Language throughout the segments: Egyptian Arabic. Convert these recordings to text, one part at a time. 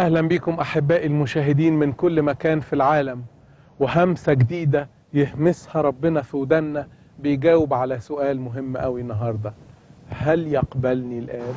أهلا بكم أحبائي المشاهدين من كل مكان في العالم وهمسة جديدة يهمسها ربنا في ودنا بيجاوب على سؤال مهم قوي النهاردة هل يقبلني الآب؟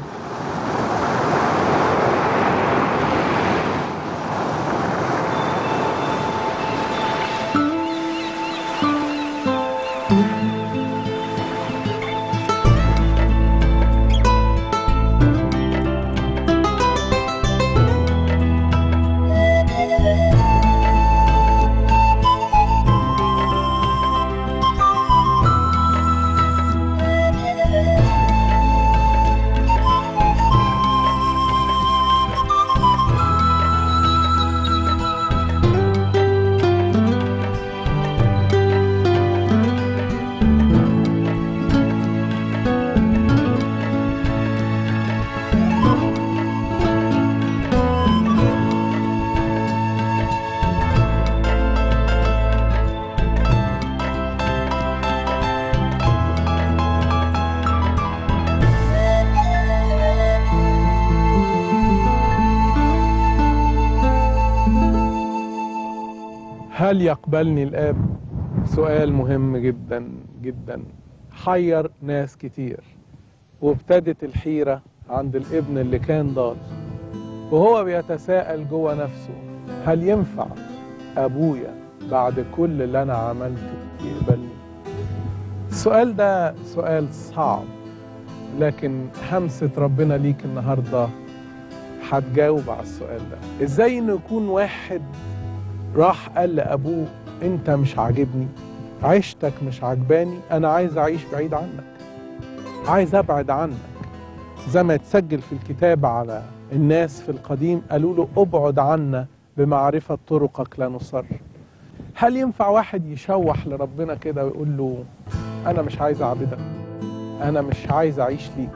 هل يقبلني الآب؟ سؤال مهم جدا جدا حير ناس كتير وابتدت الحيرة عند الابن اللي كان ضال وهو بيتساءل جوه نفسه هل ينفع أبويا بعد كل اللي أنا عملته يقبلني؟ السؤال ده سؤال صعب لكن همسة ربنا ليك النهاردة هتجاوب على السؤال ده ازاي انه يكون واحد راح قال لأبوه أنت مش عاجبني عيشتك مش عجباني أنا عايز أعيش بعيد عنك عايز أبعد عنك زي ما يتسجل في الكتاب على الناس في القديم قالوا له ابعد عنا بمعرفة طرقك لا نصر هل ينفع واحد يشوح لربنا كده ويقول له أنا مش عايز أعبدك أنا مش عايز أعيش ليك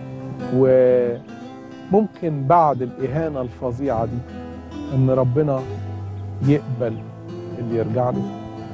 وممكن بعد الإهانة الفظيعة دي إن ربنا يقبل اللي يرجع له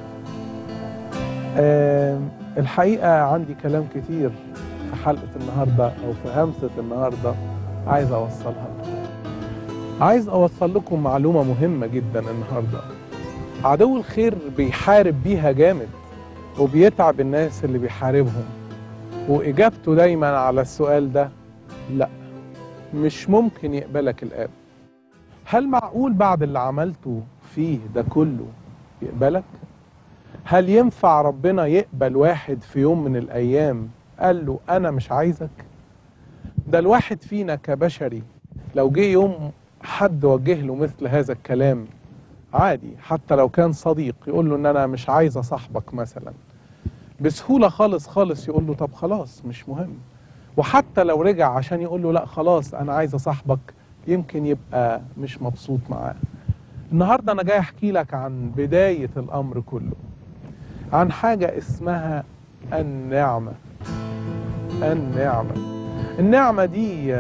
آه الحقيقة عندي كلام كتير في حلقة النهاردة أو في همسة النهاردة عايز أوصلها لكم عايز أوصل لكم معلومة مهمة جدا النهاردة عدو الخير بيحارب بيها جامد وبيتعب الناس اللي بيحاربهم وإجابته دايما على السؤال ده لا مش ممكن يقبلك الآب هل معقول بعد اللي عملته فيه ده كله يقبلك هل ينفع ربنا يقبل واحد في يوم من الأيام قال له أنا مش عايزك ده الواحد فينا كبشري لو جه يوم حد وجه له مثل هذا الكلام عادي حتى لو كان صديق يقول له ان انا مش عايز اصاحبك مثلا بسهوله خالص خالص يقول له طب خلاص مش مهم وحتى لو رجع عشان يقول له لا خلاص انا عايز اصاحبك يمكن يبقى مش مبسوط معاه النهارده انا جاي احكي لك عن بدايه الامر كله عن حاجه اسمها النعمه النعمه النعمه دي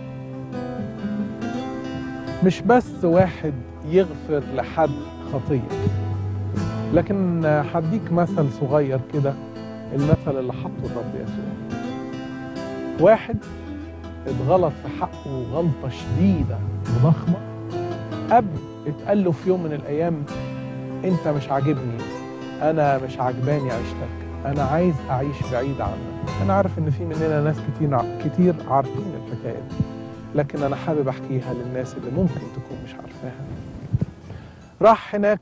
مش بس واحد يغفر لحد خطيه لكن هديك مثل صغير كده المثل اللي حطه الرب يسوع واحد اتغلط في حقه غلطه شديده وضخمه اب اتقال له في يوم من الايام انت مش عاجبني انا مش عجباني عيشتك انا عايز اعيش بعيد عنك انا عارف ان في مننا ناس كتير كتير عارفين الحكايه دي لكن انا حابب احكيها للناس اللي ممكن تكون مش عارفاها راح هناك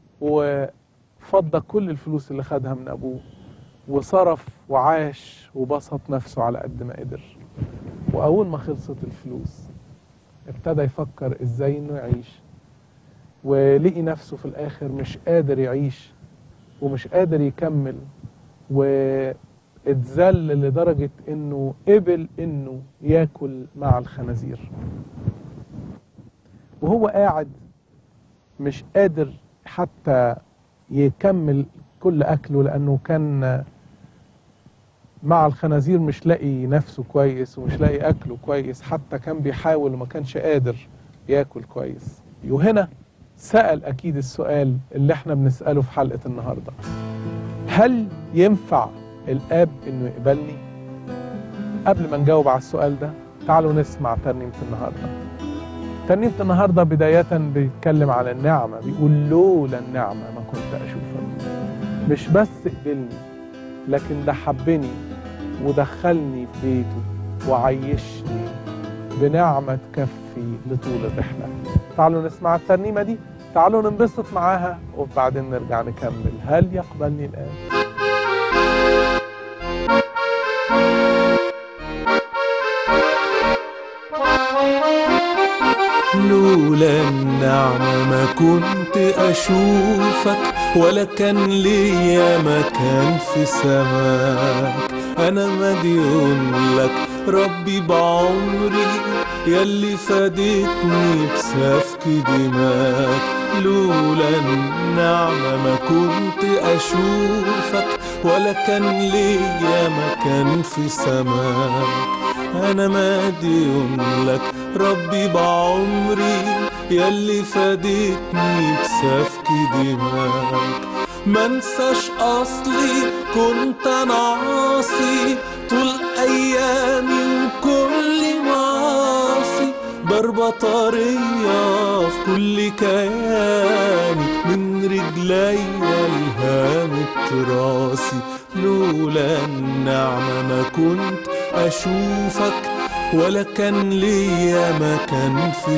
وفضى كل الفلوس اللي خدها من ابوه وصرف وعاش وبسط نفسه على قد ما قدر واول ما خلصت الفلوس ابتدى يفكر ازاي انه يعيش ولقي نفسه في الاخر مش قادر يعيش ومش قادر يكمل واتذل لدرجة انه قبل انه ياكل مع الخنازير وهو قاعد مش قادر حتى يكمل كل اكله لانه كان مع الخنازير مش لاقي نفسه كويس ومش لاقي اكله كويس حتى كان بيحاول وما كانش قادر ياكل كويس وهنا سأل اكيد السؤال اللي احنا بنسأله في حلقة النهاردة هل ينفع الاب انه يقبلني قبل ما نجاوب على السؤال ده تعالوا نسمع ترنيمة النهاردة ترنيمة النهاردة بداية بيتكلم على النعمة بيقول لولا النعمة ما كنت أشوفك مش بس قبلني لكن ده حبني ودخلني في بيته وعيشني بنعمة تكفي لطول الرحلة تعالوا نسمع الترنيمة دي تعالوا ننبسط معاها وبعدين نرجع نكمل هل يقبلني الآن؟ لولا النعمة ما كنت أشوفك ولا كان ليا مكان في سماك أنا مديون لك ربي بعمري يلي فادتني بسفك دماك لولا النعمة ما كنت أشوفك ولا كان ليا مكان في سماك أنا مديون لك ربي بعمري يلي فادتني بسفك دماك منساش أصلي كنت أنا عاصي طول أيامي وكل معاصي ضربة طرية في كل كياني من رجليا لهامة راسي لولا النعمة ما كنت أشوفك ولا كان ليا مكان في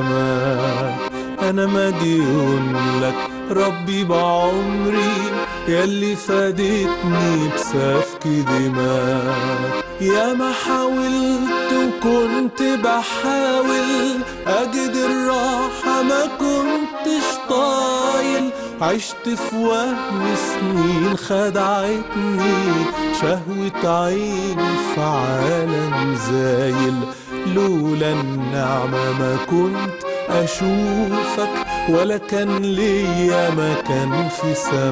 سماك أنا مديون لك ربي بعمري يلي فادتني بسفك دماك يا ما حاولت وكنت بحاول أجد الراحة ما كنتش طايل عشت في وهم سنين خدعتني شهوة عيني في عالم زايل لولا النعمة ما كنت أشوفك ولا كان ليا مكان في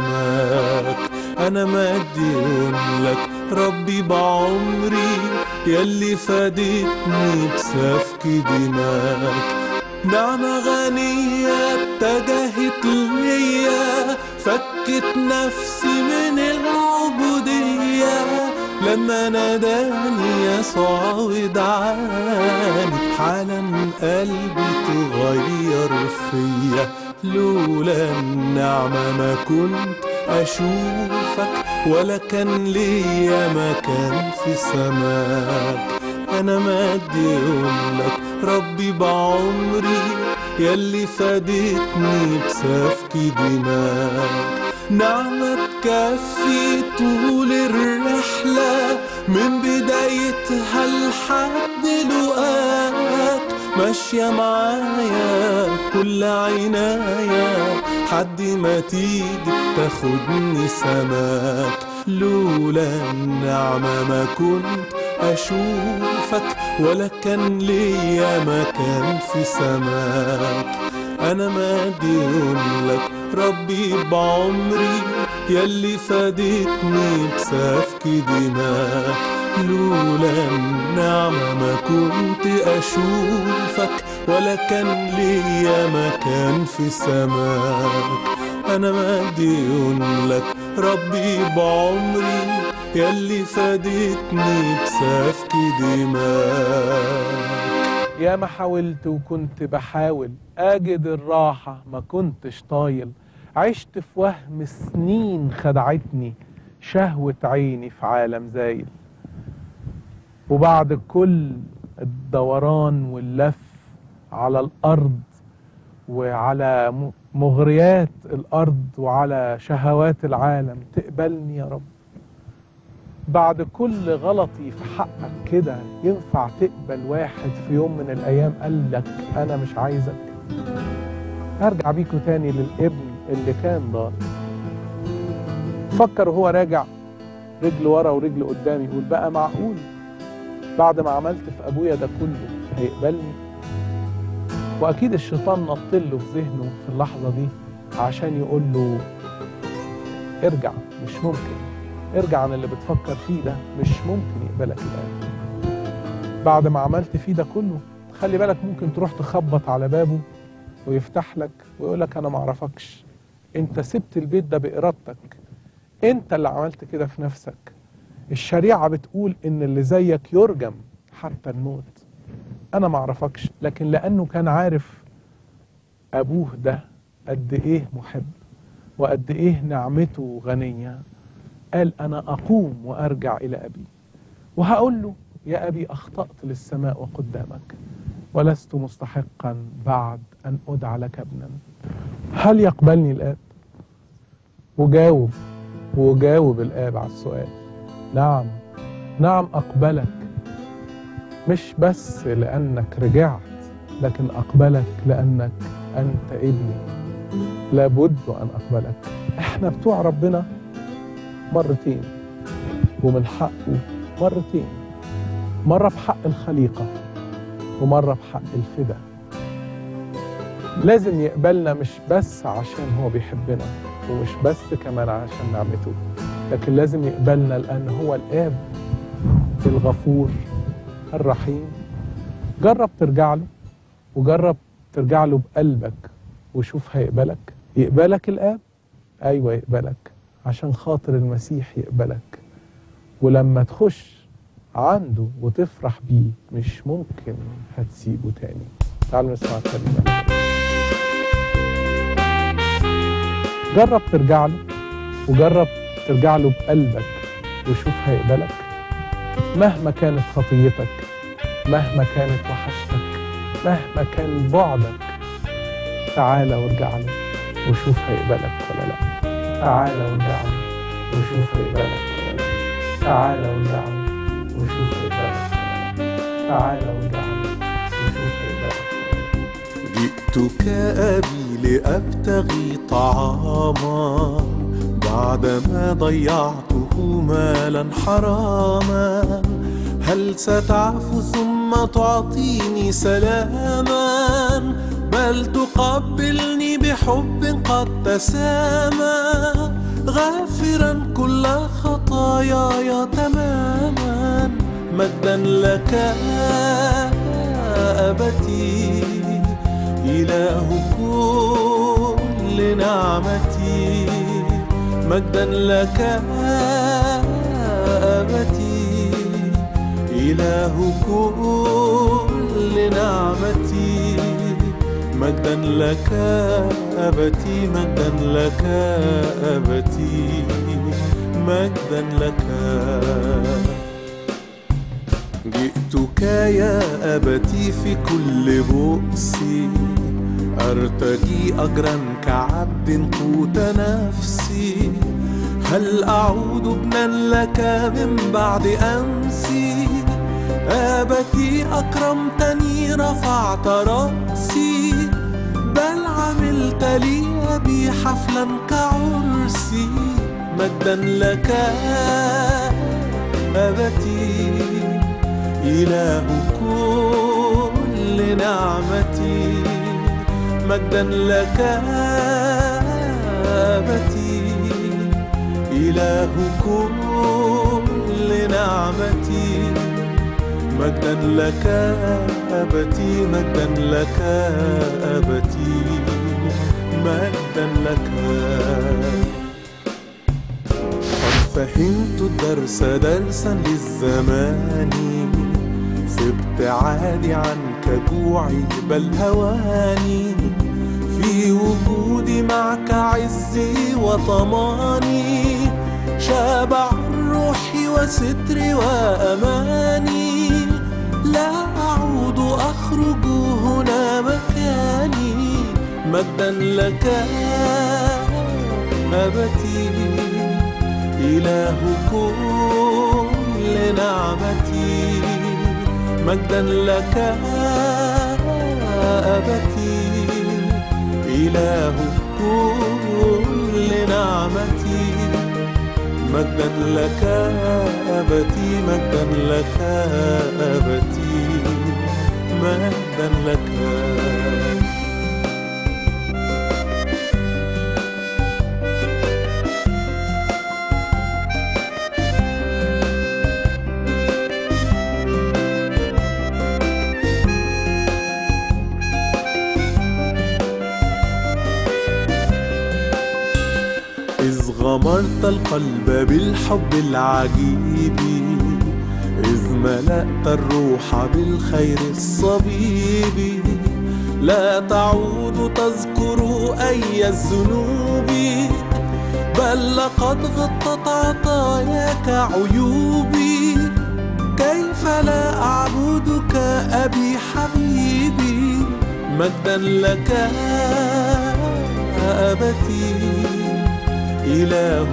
سماك أنا مديون لك ربي بعمري يلي فادتني بسفك دماك نعمة غنية اتجهت ليا فكت نفسي من العبودية لما ناداني يسوع ودعاني حالا قلبي تغير فيا لولا النعمة ما كنت أشوفك ولا كان ليا مكان في سماك أنا مديون لك ربي بعمري يلي فادتني بسفك دماك نعمة تكفي طول الرحلة من بدايتها لحد لقاك ماشية معايا كل عناية حد ما تيجي تاخدني سماك لولا النعمة ما كنت أشوفك ولا كان ليا مكان في سماك أنا مديون لك ربي بعمري يلي فادتني بسفك دماك لولا النعمة ما كنت أشوفك ولا كان ليا مكان في سماك أنا مديون لك ربي بعمري يلي فادتني بسفك دماك يا ما حاولت وكنت بحاول أجد الراحة ما كنتش طايل عشت في وهم سنين خدعتني شهوة عيني في عالم زايل وبعد كل الدوران واللف على الأرض وعلى مغريات الأرض وعلى شهوات العالم تقبلني يا رب بعد كل غلطي في حقك كده ينفع تقبل واحد في يوم من الأيام قال لك أنا مش عايزك هرجع بيكوا تاني للابن اللي كان ضال فكر وهو راجع رجل ورا ورجل قدام يقول بقى معقول بعد ما عملت في أبويا ده كله هيقبلني وأكيد الشيطان نطله في ذهنه في اللحظة دي عشان يقول له ارجع مش ممكن ارجع عن اللي بتفكر فيه ده مش ممكن يقبلك الآن بعد ما عملت فيه ده كله خلي بالك ممكن تروح تخبط على بابه ويفتح لك ويقول لك انا ما اعرفكش انت سبت البيت ده بارادتك انت اللي عملت كده في نفسك الشريعه بتقول ان اللي زيك يرجم حتى الموت انا ما اعرفكش لكن لانه كان عارف ابوه ده قد ايه محب وقد ايه نعمته غنيه قال انا اقوم وارجع الى ابي وهقول له يا ابي اخطات للسماء وقدامك ولست مستحقا بعد ان ادعى لك ابنا هل يقبلني الاب وجاوب وجاوب الاب على السؤال نعم نعم اقبلك مش بس لانك رجعت لكن اقبلك لانك انت ابني لابد ان اقبلك احنا بتوع ربنا مرتين ومن حقه مرتين مره بحق الخليقه ومره بحق الفدا لازم يقبلنا مش بس عشان هو بيحبنا ومش بس كمان عشان نعمته لكن لازم يقبلنا لان هو الاب الغفور الرحيم جرب ترجع له وجرب ترجع له بقلبك وشوف هيقبلك يقبلك الاب ايوه يقبلك عشان خاطر المسيح يقبلك ولما تخش عنده وتفرح بيه مش ممكن هتسيبه تاني تعالوا نسمع الكلمة جرب ترجع له وجرب ترجع له بقلبك وشوف هيقبلك مهما كانت خطيتك مهما كانت وحشتك مهما كان بعدك تعالى وارجع له وشوف هيقبلك ولا لا تعالى وارجع له وشوف هيقبلك ولا لا تعالى وارجع له وشوف هيقبلك ولا لا تعالى وارجع له وشوف هيقبلك ولا لا جئتك أبي لأبتغي طعاما بعدما ضيعته مالا حراما هل ستعفو ثم تعطيني سلاما بل تقبلني بحب قد تسامى غافرا كل خطاياي تماما مجدا لك يا أبتي إله كل نعمتي مجدا لك يا أبتي إله كل نعمتي مجدا لك أبتي مجدا لك أبتي مجدا لك جئتك يا أبتي في كل بؤسي أرتجي أجرا كعبد قوت نفسي هل أعود ابنا لك من بعد أمسي أبتي أكرمتني رفعت رأسي بل عملت لي أبي حفلا كعرسي مجدا لك أبتي إله كل نعمتي مجدا لك أبتي إله كل نعمتي مجدا لك أبتي مجدا لك أبتي مجدا لك قد فهمت الدرس درسا للزمان في ابتعادي عنك جوعي بل هواني في وجودي معك عزي وطماني شبع الروح وستري وأماني لا أعود أخرج هنا مكاني مجدا لك أبتي إله كل نعمتي مجدا لك أبتي إله كل نعمتي مجدا لك أبتي مجدا لك أبتي مجدا لك إذ غمرت القلب بالحب العجيب إذ ملأت الروح بالخير الصبيب لا تعود تذكر أي الذنوب بل لقد غطت عطاياك عيوبي كيف لا أعبدك أبي حبيبي مجدا لك أبتي إله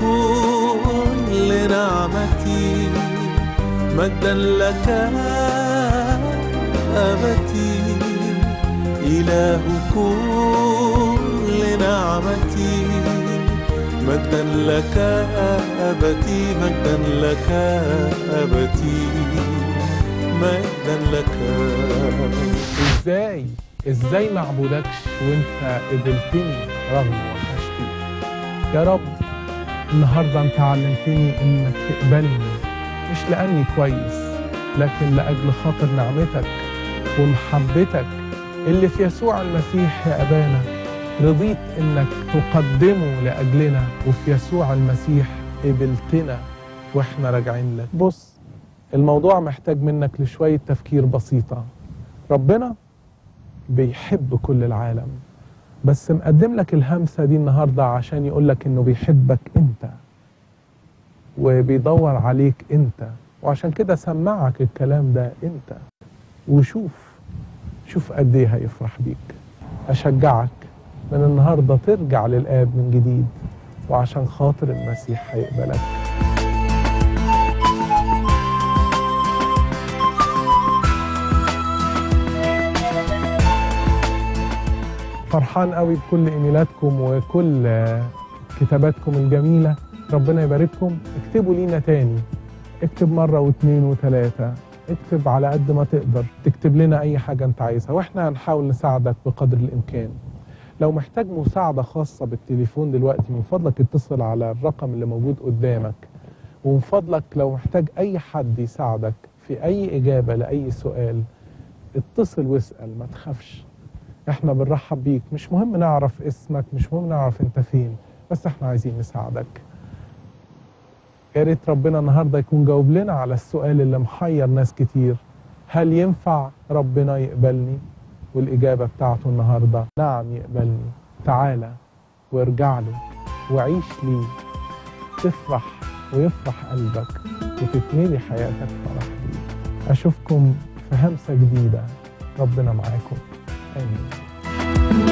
كل نعمتي مجدا لك أبتي إله كل نعمتي مجدا لك أبتي مجدا لك أبتي مجدا لك ازاي ازاي ما اعبدكش وانت قبلتني رغم وحشتي يا رب النهارده انت علمتني انك تقبلني مش لاني كويس لكن لاجل خاطر نعمتك ومحبتك اللي في يسوع المسيح يا ابانا رضيت انك تقدمه لاجلنا وفي يسوع المسيح قبلتنا واحنا راجعين لك بص الموضوع محتاج منك لشويه تفكير بسيطه ربنا بيحب كل العالم بس مقدم لك الهمسة دي النهاردة عشان يقول لك انه بيحبك انت وبيدور عليك انت وعشان كده سمعك الكلام ده انت وشوف شوف قد ايه هيفرح بيك اشجعك من النهارده ترجع للاب من جديد وعشان خاطر المسيح هيقبلك فرحان قوي بكل ايميلاتكم وكل آه، كتاباتكم الجميله ربنا يبارككم اكتبوا لينا تاني اكتب مره واثنين وثلاثه اكتب على قد ما تقدر تكتب لنا اي حاجه انت عايزها واحنا هنحاول نساعدك بقدر الامكان لو محتاج مساعده خاصه بالتليفون دلوقتي من فضلك اتصل على الرقم اللي موجود قدامك ومن فضلك لو محتاج اي حد يساعدك في اي اجابه لاي سؤال اتصل واسال ما تخافش احنا بنرحب بيك مش مهم نعرف اسمك مش مهم نعرف انت فين بس احنا عايزين نساعدك يا ريت ربنا النهارده يكون جاوب لنا على السؤال اللي محير ناس كتير هل ينفع ربنا يقبلني والاجابه بتاعته النهارده نعم يقبلني تعالى وارجع له وعيش ليه تفرح ويفرح قلبك وتتملي حياتك فرح ليه اشوفكم في همسه جديده ربنا معاكم امين